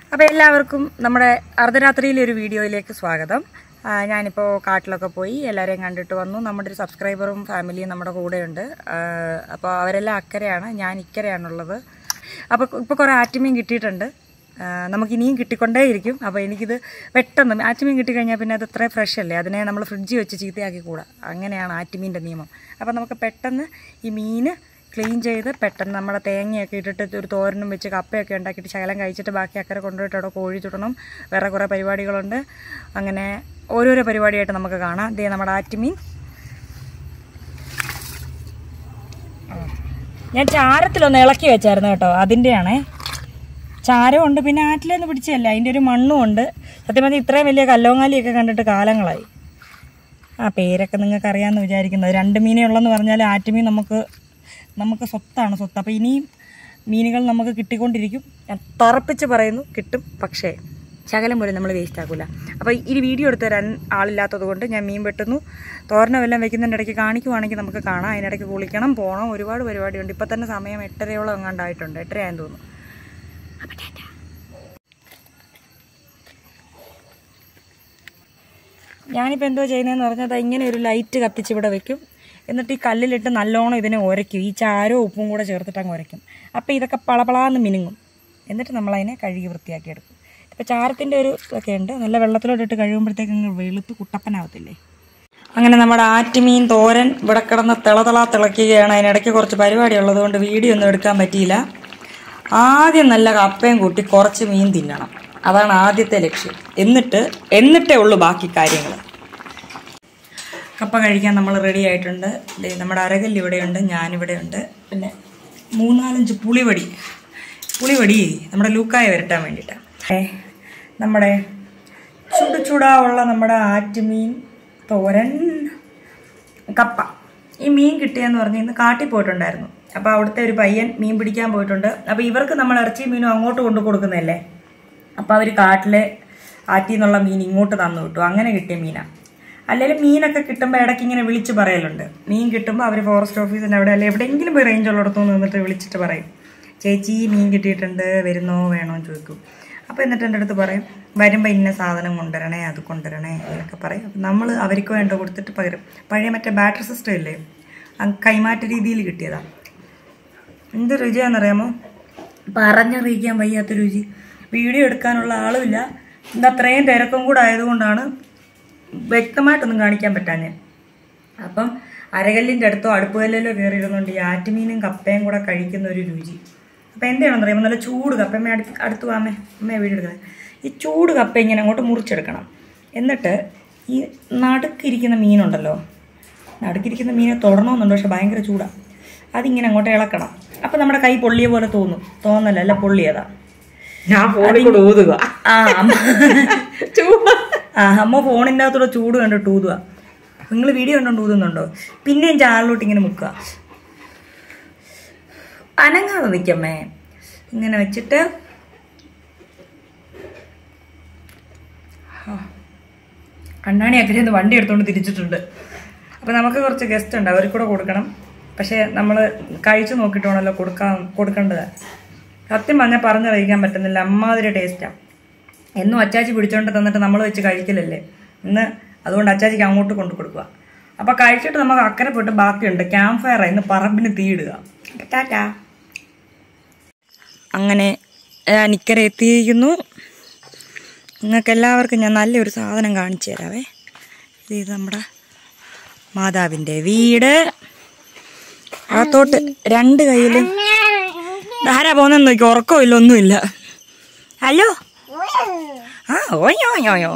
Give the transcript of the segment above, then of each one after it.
അപ്പോൾ എല്ലാവർക്കും നമ്മുടെ അർദ്ധരാത്രിയിലെ ഒരു വീഡിയോയിലേക്ക് സ്വാഗതം ആ, ഞാനിപ്പോൾ കാട്ടിലൊക്കെ പോയി എല്ലാവരെയും കണ്ടിട്ട് വന്നു നമ്മുടെ ഒരു സബ്സ്ക്രൈബറും ഫാമിലിയും നമ്മുടെ കൂടെയുണ്ട് ആ, അപ്പോൾ അവരെല്ലാം അക്കരെയാണ് ഞാൻ ഇക്കരെയാണുള്ളത് അപ്പോൾ ഇപ്പോൾ കുറേ ആറ്റുമീൻ കിട്ടിയിട്ടുണ്ട് ആ, നമുക്ക് ഇനിയും കിട്ടിക്കൊണ്ടേയിരിക്കും അപ്പോൾ എനിക്കിത് പെട്ടെന്ന് ആറ്റുമീൻ കിട്ടിക്കഴിഞ്ഞാൽ പിന്നെ അത് ഇത്രയും ഫ്രഷ് അല്ലേ അതിനെ നമ്മൾ ഫ്രിഡ്ജിൽ വെച്ച് ചീത്തയാക്കി കൂടാ അങ്ങനെയാണ് ആറ്റുമീൻ്റെ നിയമം അപ്പോൾ നമുക്ക് പെട്ടെന്ന് ഈ മീൻ ക്ലീൻ ചെയ്ത് പെട്ടെന്ന് നമ്മുടെ തേങ്ങയൊക്കെ ഇട്ടിട്ട് ഒരു തോരനും വെച്ച് കപ്പയൊക്കെ ഉണ്ടാക്കിയിട്ട് ശകലം കഴിച്ചിട്ട് ബാക്കി അക്കരെ കൊണ്ടുപോയിട്ട് അവിടെ കോഴി ചുടണം വേറെ കുറേ പരിപാടികളുണ്ട് അങ്ങനെ ഓരോരോ പരിപാടിയായിട്ട് നമുക്ക് കാണാം ഇതേ നമ്മുടെ ആറ്റുമീൻ ആ. ഞാൻ ചാരത്തിലൊന്ന് ഇളക്കി വെച്ചായിരുന്നു കേട്ടോ അതിൻ്റെയാണേ ചാരമുണ്ട് പിന്നെ ആറ്റിലൊന്ന് പിടിച്ചതല്ല അതിൻ്റെ ഒരു മണ്ണും ഉണ്ട് സത്യം പറഞ്ഞാൽ ഇത്രയും വലിയ കല്ലോങ്ങാലിയൊക്കെ കണ്ടിട്ട് കാലങ്ങളായി ആ പേരൊക്കെ നിങ്ങൾക്ക് അറിയാമെന്ന് വിചാരിക്കുന്നത് രണ്ട് മീനേ ഉള്ളെന്ന് പറഞ്ഞാൽ ആറ്റുമീൻ നമുക്ക് നമുക്ക് സ്വത്താണ് സ്വത്ത് അപ്പോൾ ഇനിയും മീനുകൾ നമുക്ക് കിട്ടിക്കൊണ്ടിരിക്കും ഞാൻ തറപ്പിച്ച് പറയുന്നു കിട്ടും പക്ഷേ ശകലം പോലും നമ്മൾ വേസ്റ്റ് ആക്കില്ല അപ്പോൾ ഈ വീഡിയോ എടുത്ത് തരാൻ ആളില്ലാത്തത് കൊണ്ട് ഞാൻ മീൻ വെട്ടുന്നു തോരനം എല്ലാം വെക്കുന്നതിൻ്റെ ഇടയ്ക്ക് കാണിക്കുവാണെങ്കിൽ നമുക്ക് കാണാം അതിനിടയ്ക്ക് കുളിക്കണം പോകണം ഒരുപാട് പരിപാടിയുണ്ട് ഇപ്പം തന്നെ സമയം എട്ടരയോളം എങ്ങാണ്ടായിട്ടുണ്ട് എട്ടരയായെന്ന് തോന്നുന്നു അപ്പോൾ ടാറ്റ ഞാനിപ്പോൾ എന്തോ ചെയ്യുന്നതെന്ന് പറഞ്ഞാൽ ദാ ഇങ്ങനെ ഒരു ലൈറ്റ് കത്തിച്ച് ഇവിടെ വെക്കും എന്നിട്ട് ഈ കല്ലിലിട്ട് നല്ലോണം ഇതിനെ ഉരയ്ക്കും ഈ ചാരവും ഉപ്പും കൂടെ ചേർത്തിട്ട് അങ്ങ് ഉരയ്ക്കും അപ്പോൾ ഇതൊക്കെ പളപളാന്ന് മിനുങ്ങും എന്നിട്ട് നമ്മളതിനെ കഴുകി വൃത്തിയാക്കി എടുക്കും ഇപ്പോൾ ചാരത്തിൻ്റെ ഒരു ഇതൊക്കെ ഉണ്ട് നല്ല വെള്ളത്തിലോട്ടിട്ട് കഴുകുമ്പോഴത്തേക്ക് അങ്ങ് വെളുത്ത് കുട്ടപ്പനാവത്തില്ലേ അങ്ങനെ നമ്മുടെ ആറ്റുമീൻ തോരൻ ഇവിടെ കിടന്ന് തിളതിള തിളയ്ക്കുകയാണ് അതിനിടയ്ക്ക് കുറച്ച് പരിപാടി ഉള്ളതുകൊണ്ട് വീഡിയോ ഒന്നും എടുക്കാൻ പറ്റിയില്ല ആദ്യം നല്ല കപ്പയും കൂട്ടി കുറച്ച് മീൻ തിന്നണം അതാണ് ആദ്യത്തെ ലക്ഷ്യം എന്നിട്ട് എന്നിട്ടേ ഉള്ളൂ ബാക്കി കാര്യങ്ങൾ കപ്പ കഴിക്കാൻ നമ്മൾ റെഡി ആയിട്ടുണ്ട് ദേ നമ്മുടെ അരകല്ല് ഇവിടെയുണ്ട് ഞാനിവിടെയുണ്ട് പിന്നെ മൂന്നാലഞ്ച് പുളിവടി പുളിവടി നമ്മുടെ ലൂക്കായ വരട്ടാൻ വേണ്ടിയിട്ടാണ് ഏ നമ്മുടെ ചുടു ചുടാവുള്ള നമ്മുടെ ആറ്റുമീൻ തോരൻ കപ്പ ഈ മീൻ കിട്ടിയെന്ന് പറഞ്ഞ് ഇന്ന് കാട്ടിൽ പോയിട്ടുണ്ടായിരുന്നു അപ്പോൾ അവിടുത്തെ ഒരു പയ്യൻ മീൻ പിടിക്കാൻ പോയിട്ടുണ്ട് അപ്പോൾ ഇവർക്ക് നമ്മൾ ഇറച്ചി മീനും അങ്ങോട്ട് കൊണ്ടു കൊടുക്കുന്നതല്ലേ അപ്പോൾ അവർ കാട്ടിലെ ആറ്റിൽ നിന്നുള്ള മീൻ ഇങ്ങോട്ട് തന്നു വിട്ടു അങ്ങനെ കിട്ടിയ മീനാണ് അല്ലെങ്കിൽ മീനൊക്കെ കിട്ടുമ്പോൾ ഇടയ്ക്ക് ഇങ്ങനെ വിളിച്ച് പറയലുണ്ട് മീൻ കിട്ടുമ്പോൾ അവർ ഫോറസ്റ്റ് ഓഫീസിൻ്റെ അവിടെ അല്ലെങ്കിൽ എവിടെയെങ്കിലും പോയി റേഞ്ച് ഉള്ളിടത്തു നിന്നിട്ട് വിളിച്ചിട്ട് പറയും ചേച്ചി മീൻ കിട്ടിയിട്ടുണ്ട് വരുന്നോ വേണോ എന്ന് ചോദിക്കും അപ്പോൾ എന്നിട്ട് എൻ്റെ അടുത്ത് പറയും വരുമ്പോൾ ഇന്ന സാധനം കൊണ്ടുവരണേ അത് കൊണ്ടുവരണേ എന്നൊക്കെ പറയും അപ്പം നമ്മൾ അവർക്ക് വേണ്ട കൊടുത്തിട്ട് പകരം പഴയ മറ്റേ ബാറ്ററി സിസ്റ്റം ഇല്ലേ അത് കൈമാറ്റ രീതിയിൽ കിട്ടിയതാണ് എന്ത് രുചിയാണെന്നറിയാമോ പറഞ്ഞറിയിക്കാൻ വയ്യാത്ത രുചി വീഡിയോ എടുക്കാനുള്ള ആളുമില്ല ഇത് അത്രയും തിരക്കും കൂടെ ആയതുകൊണ്ടാണ് വ്യക്തമായിട്ടൊന്നും കാണിക്കാൻ പറ്റാഞ്ഞ് അപ്പം അരകല്ലിൻ്റെ അടുത്തോ അടുപ്പുകല്ലിലോ കയറി ഇരുന്നുകൊണ്ട് ഈ ആറ്റുമീനും കപ്പയും കൂടെ കഴിക്കുന്ന ഒരു രുചി അപ്പം എന്താണെന്ന് അറിയാമോ നല്ല ചൂട് കപ്പ അമ്മ അടുത്ത് അടുത്ത് വാമേ അമ്മയെ വീഡിയോ എടുക്കുന്നത് ഈ ചൂട് കപ്പ ഇങ്ങനെ അങ്ങോട്ട് മുറിച്ചെടുക്കണം എന്നിട്ട് ഈ നടുക്കിരിക്കുന്ന മീനുണ്ടല്ലോ നടുക്കിരിക്കുന്ന മീനെ തൊടണമെന്നുണ്ട് പക്ഷെ ഭയങ്കര ചൂടാണ് അതിങ്ങനെ അങ്ങോട്ട് ഇളക്കണം അപ്പം നമ്മുടെ കൈ പൊള്ളിയ പോലെ തോന്നും തോന്നല്ല അല്ല പൊള്ളിയതാ ഞാൻ ഫോണിൽ കൂടെ ഊതുക ആ അമ്മ ആ അമ്മ ഫോണിൻ്റെ അകത്തൂടെ ചൂട് കണ്ടിട്ട് ഊതുക നിങ്ങൾ വീഡിയോ കണ്ടോണ്ട് ഊതുന്നുണ്ടോ പിന്നെയും ചാനലിലോട്ട് ഇങ്ങനെ മുക്കുക അനങ്ങാതെ നിൽക്കമ്മേ ഇങ്ങനെ വെച്ചിട്ട് ആ. അണ്ണാണി അക്കരെ നിന്ന് വണ്ടി എടുത്തുകൊണ്ട് തിരിച്ചിട്ടുണ്ട് അപ്പോൾ നമുക്ക് കുറച്ച് ഗസ്റ്റ് ഉണ്ട് അവർക്ക് കൂടെ കൊടുക്കണം പക്ഷേ നമ്മൾ കഴിച്ചു നോക്കിയിട്ട് വേണമല്ലോ കൊടുക്കാൻ കൊടുക്കേണ്ടത് സത്യം പറഞ്ഞാൽ പറഞ്ഞറിയിക്കാൻ പറ്റുന്നില്ല അമ്മാതിരി ടേസ്റ്റാണ് എന്നും അച്ചാച്ചി പിടിച്ചോണ്ട് തന്നിട്ട് നമ്മൾ വെച്ച് കഴിക്കലല്ലേ ഇന്ന് അതുകൊണ്ട് അച്ചാച്ചിക്ക് അങ്ങോട്ട് കൊണ്ടു കൊടുക്കുക അപ്പോൾ കഴിച്ചിട്ട് നമുക്ക് അക്കരെ പോയിട്ട് ബാക്കിയുണ്ട് ക്യാമ്പ് ഫയർ ഇന്ന് പറമ്പിന് തീയിടുക അപ്പോൾ ടാറ്റാ അങ്ങനെ ഞാൻ ഇക്കരെ എത്തിയിരിക്കുന്നു നിങ്ങൾക്ക് എല്ലാവർക്കും ഞാൻ നല്ലൊരു സാധനം കാണിച്ചു തരാവേ ഇത് ഇത് നമ്മുടെ മാതാവിൻ്റെ വീട് അകത്തോട്ട് രണ്ട് കയ്യിലും ധാരാ പോകുന്നെന്ന് നോക്കി ഉറക്കമില്ല ഒന്നുമില്ല ഹലോ ആ ഓയോ ഓയോ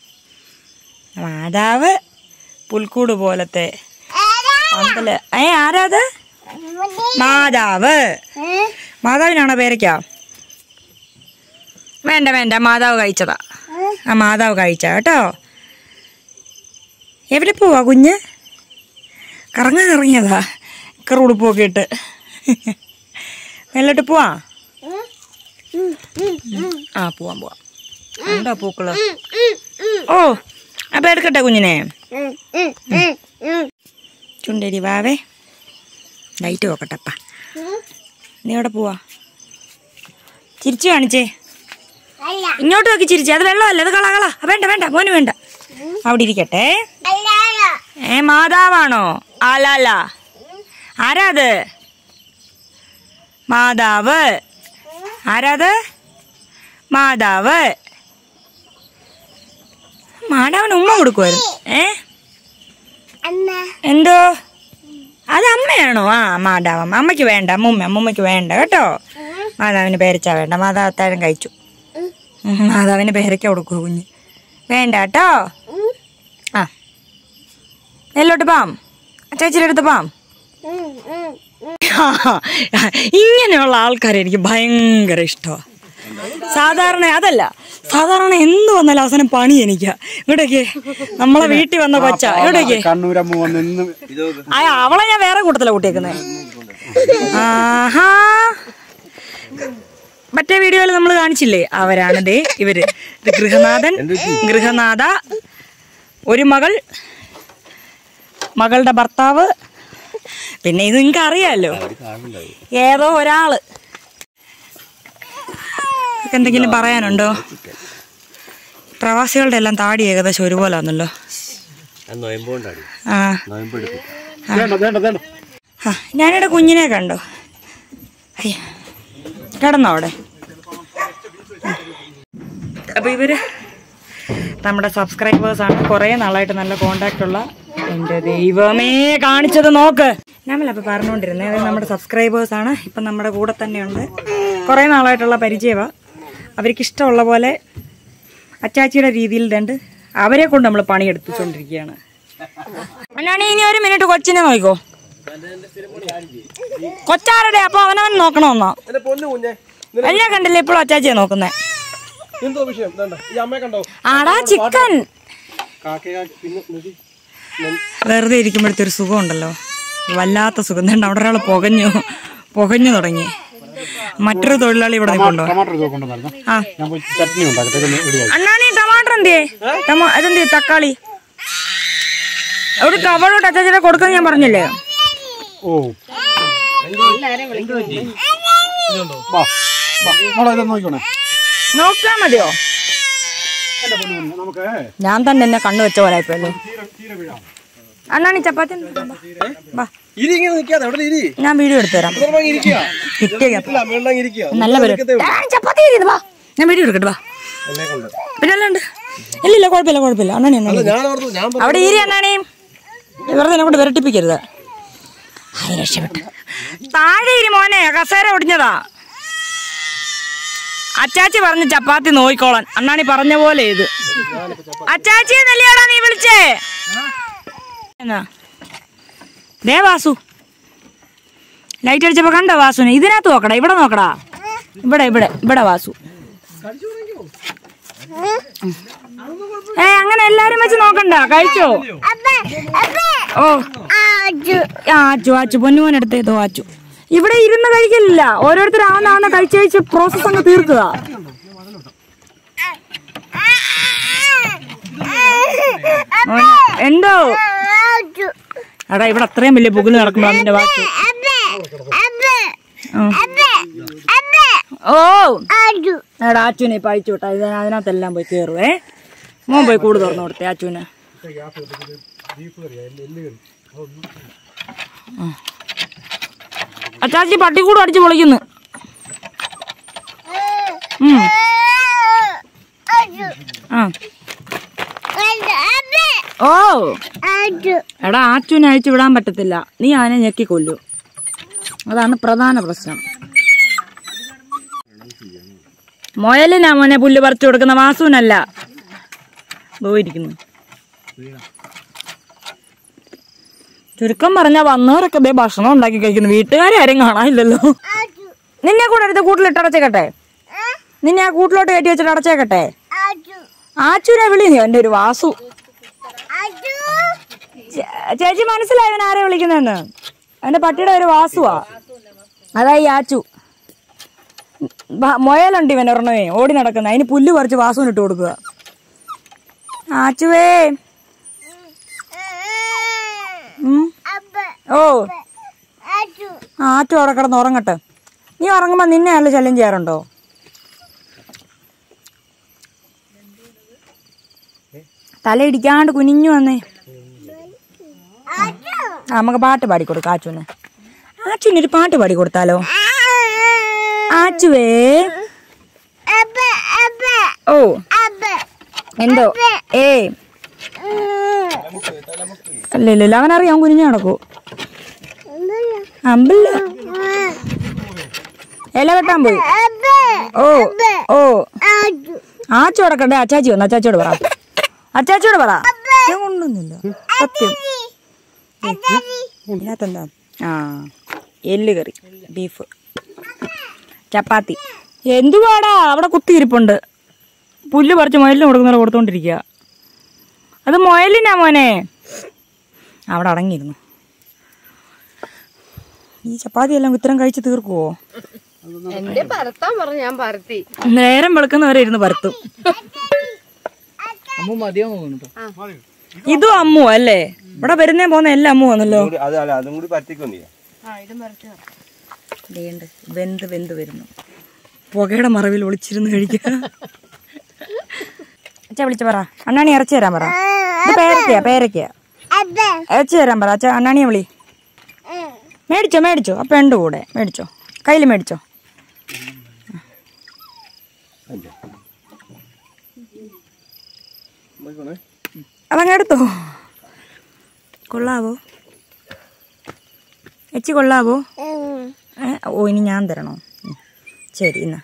മാതാവ് പുൽക്കൂട് പോലത്തെ പന്തല് ഏ ആരാത് മാതാവ് മാതാവിനാണോ പേരയ്ക്ക വേണ്ട വേണ്ട മാതാവ് കഴിച്ചതാ ആ മാതാവ് കഴിച്ച കേട്ടോ എവിടെ പോവാ കുഞ്ഞ് കറങ്ങാൻ ഇറങ്ങിയതാ കറുടുപ്പൊക്കെ ഇട്ട് മെല്ലോട്ട് പോവാ ആ പോവാം പോവാം എന്താ പൂക്കള് ഓ അപ്പൊ എടുക്കട്ടെ കുഞ്ഞിനെ ചുണ്ടരി വാവേ ലൈറ്റ് നോക്കട്ടപ്പ നീ എവിടെ പോവാ ചിരിച്ചു കാണിച്ചേ ഇങ്ങോട്ട് നോക്കി ചിരിച്ചു അത് വെള്ളമല്ല അത് കള കള വേണ്ട വേണ്ട മോന് വേണ്ട അവിടെ ഇരിക്കട്ടെ ഏ മാതാവാണോ ആലാല ആരാത് മാതാവ് ആരാത് മാതാവ് മാതാവിന് ഉമ്മ കൊടുക്കുമായിരുന്നു ഏ എന്തോ അത് അമ്മയാണോ ആ മാതാവമ്മ അമ്മയ്ക്ക് വേണ്ട അമ്മൂമ്മ അമ്മൂമ്മയ്ക്ക് വേണ്ട കേട്ടോ മാതാവിന് പേരച്ചാ വേണ്ട മാതാവ് അത്താഴം കഴിച്ചു ഉം, മാതാവിന് പേരയ്ക്ക കൊടുക്കൂ കുഞ്ഞ് വേണ്ട കേട്ടോ ആ നെല്ലോട്ട് പാം ചേച്ചിയുടെ അടുത്ത് പാം ഇങ്ങനെയുള്ള ആൾക്കാരെ എനിക്ക് ഭയങ്കര ഇഷ്ടമാണ് സാധാരണ അതല്ല സാധാരണ എന്ത് വന്നാലും അവസാനം പണി എനിക്കാ ഇവിടേക്ക് നമ്മളെ വീട്ടിൽ വന്ന കൊച്ച ഇവിടേക്ക് കണ്ണൂരമ്മ വന്ന് ഇന്ന് ആ അവളെ ഞാൻ വേറെ കൂട്ടത്തില കൂട്ടിയേക്കുന്നത് ആഹാ മറ്റേ വീഡിയോയിൽ നമ്മൾ കാണിച്ചില്ലേ അവരാണ് ദേ ഇവര് ഇത് ഗൃഹനാഥൻ ഗൃഹനാഥ ഒരു മകൾ മകളുടെ ഭർത്താവ് പിന്നെ ഇത് നിങ്ങൾക്ക് അറിയാലോ ഏതോ ഒരാള് ഇതൊക്കെ എന്തെങ്കിലും പറയാനുണ്ടോ പ്രവാസികളുടെ എല്ലാം താടി ഏകദേശം ഒരുപോലെ ആണല്ലോ ആ വേണ്ട വേണ്ട വേണ്ട ആ ഞാനിവിടെ കുഞ്ഞിനെ കണ്ടോ അയ്യ കിടന്നോ അവിടെ അപ്പൊ ഇവര് നമ്മുടെ സബ്സ്ക്രൈബേഴ്സ് ആണ് കുറേ നാളായിട്ട് നല്ല കോണ്ടാക്ട് ഉള്ള എൻ്റെ ദൈവമേ കാണിച്ചത് നോക്ക് നമ്മളപ്പോൾ പറഞ്ഞുകൊണ്ടിരുന്നത് അതായത് നമ്മുടെ സബ്സ്ക്രൈബേഴ്സ് ആണ് ഇപ്പം നമ്മുടെ കൂടെ തന്നെയുണ്ട് കുറേ നാളായിട്ടുള്ള പരിചയമാണ് അവർക്ക് ഇഷ്ടമുള്ള പോലെ അച്ചാച്ചിയുടെ രീതിയിൽ രണ്ട് അവരെ കൊണ്ട് നമ്മൾ പണിയെടുപ്പിച്ചുകൊണ്ടിരിക്കുകയാണ് അല്ലാണ്ട് ഇനി ഒരു മിനിറ്റ് കൊച്ചിനെ നോക്കോ കൊച്ചാരുടെ അപ്പൊ അവനവൻ നോക്കണമെന്നോ എല്ലാം കണ്ടില്ലേ ഇപ്പോഴും അച്ചാച്ചിയെ നോക്കുന്നേ എന്തോ വിഷയം വേണ്ട ഈ അമ്മയെ കണ്ടോ ആടാ ചിക്കൻ കാക്കയാ പിന്നെ നോക്കി. വെറുതെ ഇരിക്കുമ്പോഴത്തെ ഒരു സുഖം ഉണ്ടല്ലോ വല്ലാത്ത സുഖം വേണ്ട അവിടെ ഒരാൾ പുകഞ്ഞു പുകഞ്ഞു തുടങ്ങി മറ്റൊരു തൊഴിലാളി ഇവിടെ നിൽക്കുന്നുണ്ടോ ടമാറ്റർ ഇതൊക്കെ കൊണ്ടുവന്നായിരുന്നു ആ ഞാൻ പോയി ചട്നി ഉണ്ടാക്കട്ടെ ഇതൊന്ന് റെഡിയായി അണ്ണാണി ടമാട്ടർ എന്തേ ടമാ അതെന്തേ തക്കാളി അവിടെ കവളോട്ട് അച്ചാച്ചിയുടെ കൊടുക്കാൻ ഞാൻ പറഞ്ഞില്ലേ ഓ വാ വാ മോളെ ഇതൊന്ന് നോക്കിക്കോണേ നോക്കാൻ മതിയോ എന്റെ പൊന്നു കുഞ്ഞ്, നമുക്ക് ഞാൻ തന്നെ എന്നെ കണ്ണു വെച്ച പോലെ ആയിപ്പോയല്ലോ തീരെ തീരെ വീഴാം അണ്ണാണി ചപ്പാത്തി ഒന്ന് തരാം, വാ. വാ ഇരി ഇങ്ങനെ നിൽക്കാതെ അവിടെ ഇരി ഞാൻ വീഡിയോ എടുത്തു തരാം ഇങ്ങനെ ഇരിക്കുക കിട്ടിയ gap. ഇല്ല വെള്ളം ഇരിക്കുക നല്ല പരിപാടി ആ, ചപ്പാത്തി തരുന്നു വാ ഞാൻ വീഡിയോ എടുക്കട്ടെ വാ എന്നെ കൊണ്ട് പിന്നെ അല്ലാണ്ട് ഇല്ല ഇല്ല കുഴപ്പമില്ല കുഴപ്പമില്ല അണ്ണാണി അണ്ണാണി ഞാൻ ഓർത്തു ഞാൻ അവിടെ ഈരി അണ്ണാണി വെറുതെ എന്നെ കൊണ്ട് വിരട്ടിപ്പിക്കരുത് അത് രക്ഷപ്പെട്ടു താഴെ ഇരി മോനെ കസേര ഒടിഞ്ഞതാ അച്ചാച്ചി പറഞ്ഞ് ചപ്പാത്തി നോയിക്കോളാൻ അണ്ണാണി പറഞ്ഞ പോലെ ഇത് അച്ചാച്ചി നല്ലയാടാ നീ വിളിച്ചേ എന്നാ ദേ വാസു ലൈറ്റ് അടിച്ചപ്പോ കണ്ടോ വാസുനെ ഇതിനകത്ത് നോക്കടാ ഇവിടെ നോക്കടാ ഇവിടെ ഇവിടെ ഇവിടെ വാസു ഏ അങ്ങനെ എല്ലാരും വെച്ച് നോക്കണ്ട കഴിച്ചോ ഓ ആ ആച്ചു ആച്ചു പൊന്നുമോൻ എടുത്തേതോ ആച്ചു ഇവിടെ ഇരുന്ന് കഴിക്കലില്ല ഓരോരുത്തർ ആവുന്ന കഴിച്ച് കഴിച്ച് പ്രോസസ് അങ്ങ് തീർക്കുക മോനെ, എന്തോ എടാ ഇവിടെ അത്രയും വലിയ പുകില് നടക്കുമ്പോ അതിന്റെ വാച്ചു ഓ എടാ ആച്ചുനെ ഇപ്പൊ അയച്ചു വിട്ടാ ഇത് അതിനകത്തെല്ലാം പോയി കേറുവേ മോൻ പോയി കൂട് തുറന്നു കൊടുത്തേ ആച്ചുവിന് ആ. അച്ചാച്ചി പട്ടിക്കൂട് അടിച്ച് പൊളിക്കുന്നു ഉം. ആ ഓ എടാ ആച്ചുവിനെ അയച്ചു വിടാൻ പറ്റത്തില്ല നീ അവനെ ഞെക്കി കൊല്ലു അതാണ് പ്രധാന പ്രശ്നം മുയലിനാ മോനെ പുല്ല് പറിച്ചു കൊടുക്കുന്ന വാസുവിനല്ല പോയിരിക്കുന്നു ചുരുക്കം പറഞ്ഞ വന്നവരൊക്കെ ദേ ഭക്ഷണം ഉണ്ടാക്കി കഴിക്കുന്നു വീട്ടുകാരെ ആരും കാണാനില്ലല്ലോ നിന്നെ കൂടെ അടുത്ത് കൂട്ടിലിട്ട് അടച്ചേക്കട്ടെ നിന്നെ ആ കൂട്ടിലോട്ട് കയറ്റി വെച്ചിട്ട് അടച്ചേക്കട്ടെ ആച്ചുനെ വിളി നീ എന്റെ ഒരു വാസു ചേ- ചേച്ചി മനസ്സിലായി അവൻ ആരെ വിളിക്കുന്നെന്ന് അവന്റെ പട്ടിയുടെ ഒരു വാസുവാ അതാ ഈ ആച്ചു ബ- മുയലുണ്ട് ഇവൻ ഒരെണ്ണമേ ഓടി നടക്കുന്ന അതിന് പുല്ല് പറിച്ച് വാസുവിന് ഇട്ട് കൊടുക്കുക ആച്ചുവേ ഉം. ഓ ആറ്റു അവിടെ കിടന്ന് ഉറങ്ങട്ടെ നീ ഉറങ്ങുമ്പോ നിന്നെ അല്ല ശല്യം ചെയ്യാറുണ്ടോ തല ഇടിക്കാണ്ട് കുനിഞ്ഞു വന്നേ ആ, നമുക്ക് പാട്ട് പാടി കൊടുക്കാം ആച്ചുന് ആച്ചുന് ഒരു പാട്ട് പാടി കൊടുത്താലോ ആച്ചുവേ ഓ എന്തോ ഏ അല്ല ഇല്ല ഇല്ല അവനറിയാം കുനിഞ്ഞു നടക്കൂ അമ്പല്ല ഇല വെട്ടാൻ പോയി ഓ ഓ ആച്ചു കിടക്കണ്ടേ അച്ചാച്ചി വന്നു അച്ചാച്ചിയോട് പറ അച്ചാച്ചിയോട് പറ ഞാൻ കൊണ്ടൊന്നുമില്ല സത്യം ഇതിനകത്തെന്താ ആ എല്ല് കറി ബീഫ് ചപ്പാത്തി എന്തുവാടാ അവിടെ കുത്തിയിരിപ്പുണ്ട് പുല്ല് പറിച്ച് മുയലിന് കൊടുക്കുന്നവരെ കൊടുത്തോണ്ടിരിക്കുക അത് മുയലിനാ മോനെ അവിടെ അടങ്ങിയിരുന്നു ഈ ചപ്പാത്തി എല്ലാം ഇത്രയും കഴിച്ച് തീർക്കുവോ എന്റെ പരത്താൻ പറഞ്ഞു ഞാൻ പരത്തി നേരം വെളുക്കുന്നവരെ ഇരുന്ന് പരത്തും അമ്മ മതിയോ തോന്നുന്നു ഇതും അമ്മു അല്ലേ ഇവിടെ വരുന്നേ പോകുന്ന എല്ലാം അമ്മു വന്നല്ലോ അത് അല്ല അതും കൂടി പറ്റിക്കൊണ്ടേ വേണ്ട വെന്ത് വെന്ത് വരുന്നു പുകയുടെ മറവിൽ ഒളിച്ചിരുന്ന് കഴിക്കുക അച്ഛ വിളിച്ചു പറ അണ്ണാണി ഇറച്ചി തരാൻ പറ ഇത് പേരക്കയാ പേരക്കയാ ഇറച്ചി തരാൻ പറ അച്ഛ അണ്ണാണിയെ വിളി മേടിച്ചോ മേടിച്ചോ അപ്പൊ ഉണ്ട് കൂടെ മേടിച്ചോ കയ്യിൽ മേടിച്ചോ അതങ്ങ് എടുത്തോ കൊള്ളാവോ എച്ചി കൊള്ളാവോ ഏ, ഓ ഇനി ഞാൻ തരണോ ഉം. ശരി എന്നാ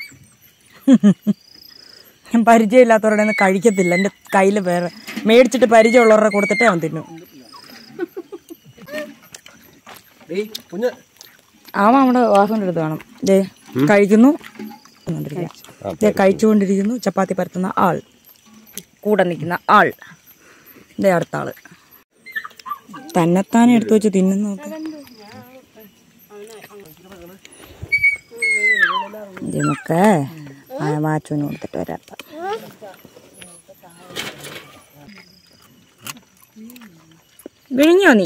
ഞാൻ പരിചയമില്ലാത്തവരുടെ ഒന്നും കഴിക്കത്തില്ല എൻ്റെ കയ്യിൽ വേറെ മേടിച്ചിട്ട് പരിചയമുള്ളവരുടെ കൊടുത്തിട്ടേ അവൻ തിന്നു കുഞ്ഞ് അവൻ നമ്മുടെ വാസന്റെ അടുത്ത് വേണം ദേ കഴിക്കുന്നു തിന്നുകൊണ്ടിരിക്കുക. ദേ കഴിച്ചുകൊണ്ടിരിക്കുന്നു ചപ്പാത്തി പരത്തുന്ന ആൾ കൂടെ നിൽക്കുന്ന ആൾ ദേ അടുത്ത ആള് തന്നെത്താനെ എടുത്തു വെച്ച് തിന്നുന്നു നോക്ക് ഇതിനൊക്കെ വാച്ചുവിന് കൊടുത്തിട്ട് വരാം വിഴിഞ്ഞോ നീ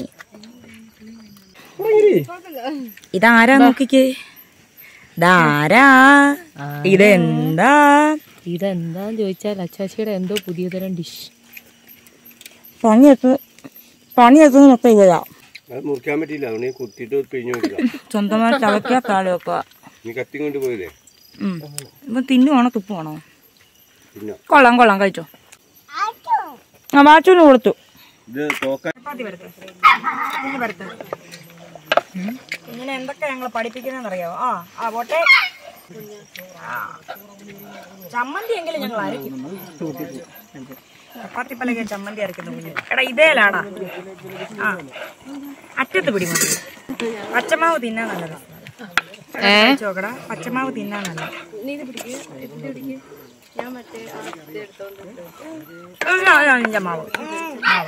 ഇതാരാ നോക്കിക്കേ ഇതാരാ ഇതെന്താ ഇതെന്താന്ന് ചോദിച്ചാൽ അച്ചാച്ചിയുടെ എന്തോ പുതിയ തരം ഡിഷ് പണിയെത്ത് പണിയെത്തുന്ന മൊത്തം ഇവരാ അത് മുറിക്കാൻ പറ്റിയില്ല അതുകൊണ്ട് ഞാൻ കുത്തിയിട്ട് പിഴിഞ്ഞു നോക്കില്ല സ്വന്തമായി ചവയ്ക്കുക താഴെ വെക്കുക നീ കത്തി കൊണ്ട് പോയില്ലേ ഉം. ഇപ്പൊ തിന്നുവാണോ തുപ്പുവാണോ പിന്നെ കൊള്ളാം കൊള്ളാം കഴിച്ചോ ആ വാച്ചുവിന് കൊടുത്തു ഇത് തോക്കാൻ ഇങ്ങനെ എന്തൊക്കെ ഞങ്ങൾ പഠിപ്പിക്കുന്നറിയോ ആ ആ പോട്ടെ ആ. ചമ്മന്തി എങ്കിലും ഞങ്ങൾ അരയ്ക്കും ചപ്പാത്തി പലക ചമ്മന്തി അരയ്ക്കുന്ന കുഞ്ഞ് എടാ ഇതേലാടാ ആ അറ്റത്ത് പിടി മതി പച്ചമാവ് തിന്നാൻ നല്ല രസമാണ് ചോക്കടാ പച്ചമാവ് തിന്നാൻ നല്ല ഇല്ല, ഇല്ല, ഇല്ല, മാവ് മാവ്.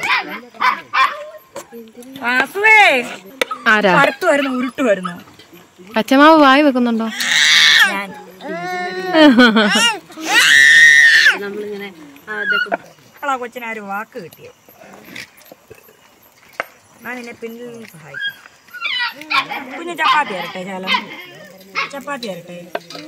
വാസുവേ ആരാ പരത്ത് വരുന്നു ഉരുട്ട് വരുന്നു പച്ചമാവ് വായി വെക്കുന്നുണ്ടോ ഞാൻ ആ കൊച്ചിന് ആ ഒരു വാക്ക് കിട്ടിയത് ഞാൻ നിന്നെ പിന്നിൽ നിന്ന് സഹായിക്കാം കുഞ്ഞ് ചപ്പാത്തി വരട്ടെ ശാലം ചപ്പാത്തി വരട്ടെ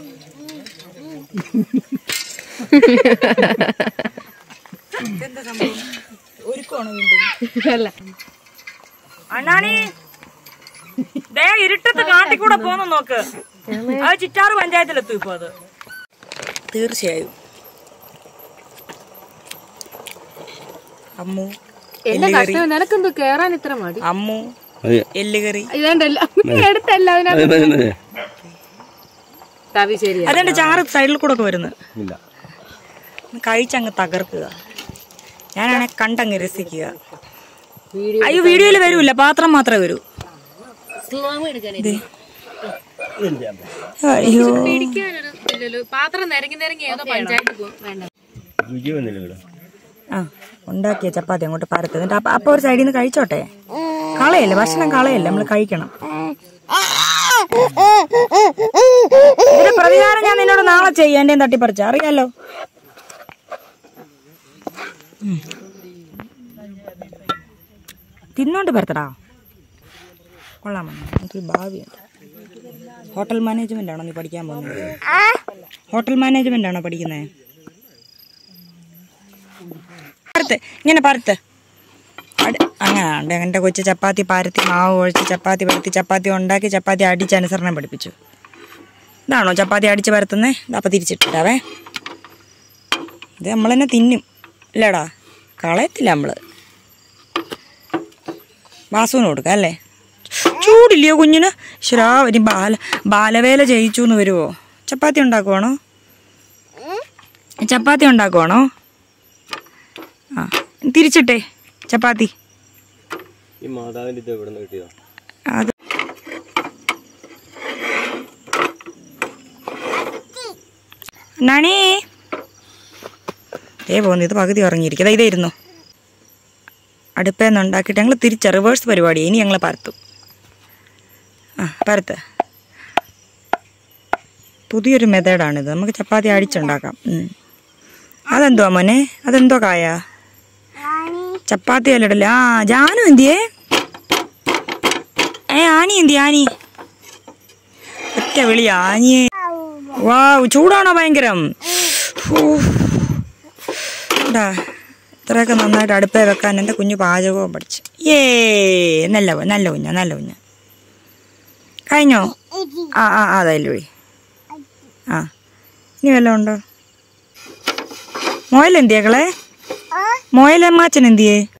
എന്താ സംഭവം ഒരുക്കമാണോ വീണ്ടും അല്ല അണ്ണാണി ദേ ഇരുട്ടത്ത് കാട്ടിക്കൂടെ പോന്നു നോക്ക് അത് ചിറ്റാറ് പഞ്ചായത്തിലെത്തും ഇപ്പൊ അത് തീർച്ചയായും അമ്മു എന്റെ കഷ്ടം നിനക്കെന്തോ കേറാൻ ഇത്ര മടി അമ്മു അതെ എല്ലുകറി ഇതേണ്ടല്ല എടുത്തല്ല അതിനകത്ത് തവി ശരിയാ അതെന്റെ ചാറ് സൈഡിൽ കൂടെ ഒക്കെ വരുന്നു ഇല്ല കഴിച്ചങ്ങ് തകർക്കുക ഞാനാണെ കണ്ടങ്ങ് രസിക്കുക അയ്യോ വീഡിയോയിൽ വരൂല പാത്രം മാത്രമേ വരൂ ദേ. അയ്യോ പിടിക്കാനൊരു പാത്രം നിരങ്ങി നിരങ്ങി ഏതോ പഞ്ചായത്ത് പോകും വേണ്ട രുചി വന്നില്ല ഇവിടെ ആ ഉണ്ടാക്കിയ ചപ്പാത്തി അങ്ങോട്ട് പരത്ത് എന്നിട്ട് അപ്പൊ അപ്പൊ ഒരു സൈഡിൽ നിന്ന് കഴിച്ചോട്ടെ കളയല്ലേ ഭക്ഷണം കളയല്ലേ നമ്മൾ കഴിക്കണം ഇതിന്റെ പ്രതികാരം ഞാൻ നിന്നോട് നാളെ ചെയ്യാം എന്റെ തട്ടിപ്പറിച്ച അറിയാലോ ഉം. തിന്നോണ്ട് പരത്തടാ കൊള്ളാമോ എനിക്ക് ഭാവിയുണ്ട് ഹോട്ടൽ മാനേജ്മെന്റ് ആണോ നീ പഠിക്കാൻ പോകുന്നത് ഹോട്ടൽ മാനേജ്മെന്റ് ആണോ പഠിക്കുന്നത് പരത്ത് ഇങ്ങനെ പരത്ത് അടി അങ്ങനെയാണ് എൻ്റെ കൊച്ചു ചപ്പാത്തി പരത്തി മാവ് ഒഴിച്ച് ചപ്പാത്തി പരത്തി ചപ്പാത്തി ഉണ്ടാക്കി ചപ്പാത്തി അടിച്ച് അനുസരണം പഠിപ്പിച്ചു ഇതാണോ ചപ്പാത്തി അടിച്ച് പരത്തുന്നേ അപ്പം തിരിച്ചിട്ടാവേ ഇത് നമ്മൾ തന്നെ തിന്നും ഇല്ലടാ കളയത്തില്ല നമ്മൾ വാസുവിന് കൊടുക്കാം അല്ലേ ചൂടില്ലയോ കുഞ്ഞിന് ശരാ ഒരു ബാല ബാലവേല ജയിച്ചു എന്ന് വരുമോ ചപ്പാത്തി ഉണ്ടാക്കുവാണോ ചപ്പാത്തി ഉണ്ടാക്കുവാണോ ആ തിരിച്ചിട്ടേ ചപ്പാത്തി ഈ മാതാവിന്റെ ഇത് എവിടെ നിന്ന് കിട്ടിയതാ അത് നണി ഏ പോന്നു ഇത് പകുതി ഉറങ്ങിയിരിക്കും ഇതേ ഇരുന്നു അടുപ്പേന്ന് ഉണ്ടാക്കിയിട്ട് ഞങ്ങൾ തിരിച്ച റിവേഴ്സ് പരിപാടി ഇനി ഞങ്ങൾ പരത്തും ആ പരത്ത് പുതിയൊരു മെത്തേഡാണിത് നമുക്ക് ചപ്പാത്തി അടിച്ചുണ്ടാക്കാം ഉം. അതെന്തുവാ മോനെ അതെന്തോ കായ ചപ്പാത്തി അല്ലടല്ല ആ ജാനു എന്തിയേ ഏ ആനി എന്തി ആനി ഒറ്റ വിളി ആനിയെ വാ ചൂടാണോ ഭയങ്കരം ഹൂ. ഇതാ, ഇത്രയൊക്കെ നന്നായിട്ട് അടുപ്പേ വെക്കാൻ എൻ്റെ കുഞ്ഞു പാചകവും പഠിച്ചു ഏ നല്ല കു- നല്ല കുഞ്ഞ നല്ല കുഞ്ഞ കഴിഞ്ഞോ ആ ആ ആ അതായാലും വഴി ആ ഇനി വല്ലതും ഉണ്ടോ മോയൽ എന്തിയേക്കളെ മോയലമ്മാച്ചൻ എന്തിയേ